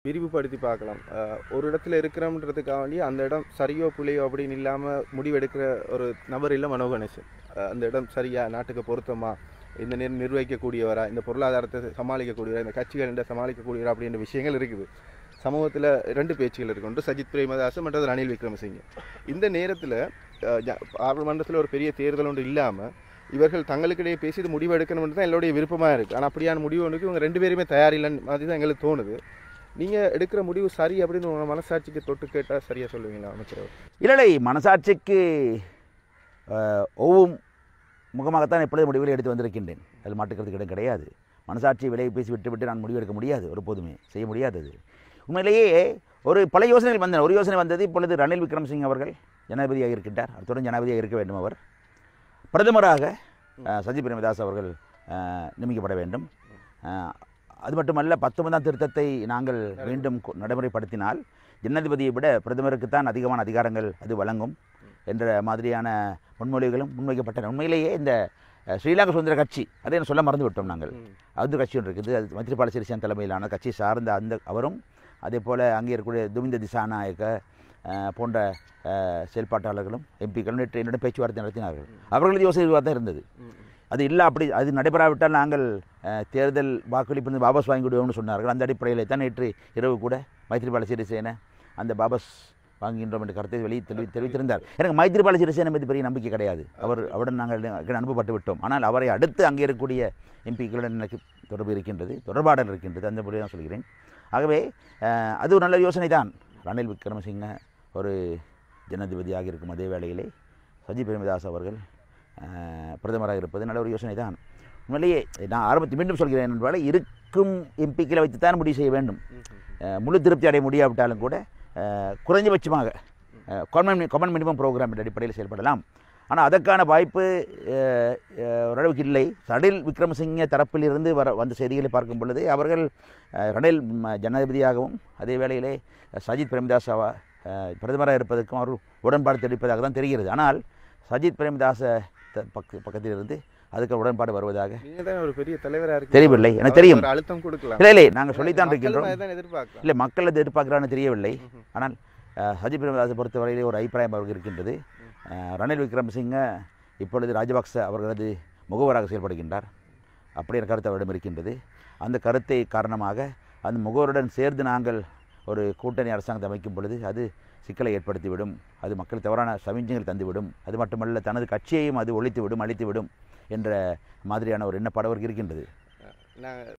விரிவுபடுத்தி பார்க்கலாம் அஹ் ஒரு இடத்துல இருக்கிறோம்ன்றதுக்காக வேண்டி அந்த இடம் சரியோ புள்ளையோ அப்படின்னு இல்லாமல் முடிவெடுக்கிற ஒரு நபர் இல்லை மனோ கணேசன் அஹ் அந்த இடம் சரியா நாட்டுக்கு பொருத்தமா இந்த நேரம் நிர்வகிக்கக்கூடியவரா இந்த பொருளாதாரத்தை சமாளிக்கக்கூடியவரா இந்த கட்சிகள் சமாளிக்கக்கூடியவரா அப்படின்ற விஷயங்கள் இருக்குது சமூகத்தில் ரெண்டு பேச்சுகள் இருக்கு ஒன்று சஜித் பிரேமதாஸ் மற்றது ரணில் விக்ரமசிங்கே இந்த நேரத்தில் பார்லிமெண்டத்தில் ஒரு பெரிய தேர்தல் ஒன்று இல்லாமல் இவர்கள் தங்களுக்கிடையே பேசி இது முடிவு எடுக்கணும்னு தான் எங்களுடைய விருப்பமாக இருக்குது ஆனால் அப்படியான முடிவு ஒன்றுக்கு இவங்க ரெண்டு பேருமே தயாரில்லைன்னு மாதிரி தான் எங்களுக்கு தோணுது நீங்கள் எடுக்கிற முடிவு சரி அப்படின்னு உங்கள் மனசாட்சிக்கு தொட்டு கேட்டால் சரியாக சொல்லுவீங்களா அமைச்சர் அவர்? இல்லை மனசாட்சிக்கு அஹ், ஒவ்வும் முகமாகத்தான் எப்பொழுது முடிவுகளை எடுத்து வந்திருக்கின்றேன் அது மாட்டுக்கிறதுக்கு இடம் கிடையாது மனசாட்சி விலை பேசி விட்டு விட்டு நான் முடிவெடுக்க முடியாது ஒருபோதுமே செய்ய முடியாதது உண்மையிலேயே ஒரு பல யோசனைகள் வந்தன ஒரு யோசனை வந்தது இப்பொழுது ரணில் விக்ரமசிங் அவர்கள் ஜனாதிபதியாக இருக்கின்றார் அத்துடன் ஜனாதிபதியாக இருக்க வேண்டும் அவர் பிரதமராக அஹ், சஜித் பிரேமதாஸ் அவர்கள் அஹ், நியமிக்கப்பட வேண்டும் அஹ், அது மட்டுமல்ல பத்தொன்பதாம் திருத்தத்தை நாங்கள் மீண்டும் கொ- நடைமுறைப்படுத்தினால் ஜனாதிபதியை விட பிரதமருக்குத்தான் அதிகமான அதிகாரங்கள் அது வழங்கும் என்ற மாதிரியான முன்மொழிகளும் முன்வைக்கப்பட்டன உண்மையிலேயே இந்த அஹ், ஸ்ரீலங்கா சுதந்திர கட்சி அதை நான் சொல்ல மறந்து விட்டோம் நாங்கள் அது கட்சி ஒன்று இருக்குது அது மைத்ரிபால சிறிசேன தலைமையிலான கட்சி சார்ந்த அந்த அவரும் அதே போல் அங்கே இருக்கக்கூடிய துமிந்த திசாநாயக்க அஹ், போன்ற அஹ், செயல்பாட்டாளர்களும் எம்பிக்களும் நேற்று என்னிடம் பேச்சுவார்த்தை நடத்தினார்கள் அவர்களது யோசனை இதுவாக தான் இருந்தது அது இல்லை அப்படி அது நடைபெறாவிட்டால் நாங்கள் அஹ், தேர்தல் வாக்களிப்பு வாபஸ் வாங்கி விடுவோம்னு சொன்னார்கள் அந்த அடிப்படையில் தான் நேற்று இரவு கூட மைத்ரிபால சிறிசேன அந்த வாபஸ் வாங்குகின்றோம் என்ற கருத்தை வெளியே தெரிவி தெரிவித்திருந்தார் எனக்கு மைத்ரிபால சிறிசேன மீது பெரிய நம்பிக்கை கிடையாது அவர் அவருடன் நாங்கள் ஏற்கனவே அனுப்பப்பட்டு விட்டோம் ஆனால் அவரை அடுத்து அங்கே இருக்கக்கூடிய எம்பிக்களுடன் எனக்கு தொடர்பு இருக்கின்றது தொடர்பாடல் இருக்கின்றது அந்த முறையை தான் சொல்கிறேன் ஆகவே அஹ், அது ஒரு நல்ல யோசனை தான் ரணில் விக்ரமசிங்க ஒரு ஜனாதிபதியாக இருக்கும் அதே வேளையிலே சஜித் பிரேமதாஸ் அவர்கள் அஹ், பிரதமராக இருப்பது நல்ல ஒரு யோசனை தான் உண்மையிலேயே நான் ஆரம்பத்தில் மீண்டும் சொல்கிறேன் என்றால் இருக்கும் எம்பிக்களை வைத்துத்தான் முடிவு செய்ய வேண்டும் அஹ், முழு திருப்தி அடைய முடியாவிட்டாலும் கூட அஹ், குறைஞ்சபட்சமாக காமன் காமன் மினிமம் ப்ரோக்ராம் என்ற அடிப்படையில் செயல்படலாம் ஆனால் அதற்கான வாய்ப்பு அஹ், அஹ், ஓரளவுக்கு இல்லை ரணில் விக்ரமசிங்க தரப்பிலிருந்து வர வந்த செய்திகளை பார்க்கும் பொழுது அவர்கள் அஹ், ரணில் ம- ஜனாதிபதியாகவும் அதே வேளையிலே சஜித் பிரேமதாசாவா அஹ், பிரதமராக இருப்பதற்கும் அவர் உடன்பாடு தெரிவிப்பதாக தான் தெரிகிறது ஆனால் சஜித் பிரேமதாச த- பக்க பக்கத்திலிருந்து அதுக்கு உடன்பாடு வருவதாக நீங்க தான் ஒரு பெரிய தலைவராக இருக்கு தெரியவில்லை எனக்கு தெரியும் ஒரு அழுத்தம் கொடுக்கலாம் இல்லை இல்லை நாங்கள் சொல்லித்தான் மக்களும் இருக்கின்றோம் அதைத்தான் எதிர்பார்க்கலாம் இல்லை மக்கள் அது எதிர்பார்க்குறான்னு தெரியவில்லை ஆனால் அஹ், சஜித் பிரேமதாஸை பொறுத்தவரையிலே ஒரு அபிப்பிராயம் அவருக்கு இருக்கின்றது அஹ், ரணில் விக்ரமசிங்க இப்பொழுது ராஜபக்ச அவர்களது முகவராக செயல்படுகின்றார் அப்படியான கருத்து அவரிடம் இருக்கின்றது அந்த கருத்தை காரணமாக அந்த முகவருடன் சேர்ந்து நாங்கள் ஒரு கூட்டணி அரசாங்கத்தை அமைக்கும் பொழுது அது சிக்கலை ஏற்படுத்திவிடும் அது மக்கள் தவறான சமிஞ்சைகள் தந்துவிடும் அது மட்டுமல்ல தனது கட்சியையும் அது ஒழித்துவிடும் அழித்துவிடும் என்ற மாதிரியான ஒரு எண்ணப்பாடு அவருக்கு இருக்கின்றது நாங்கள்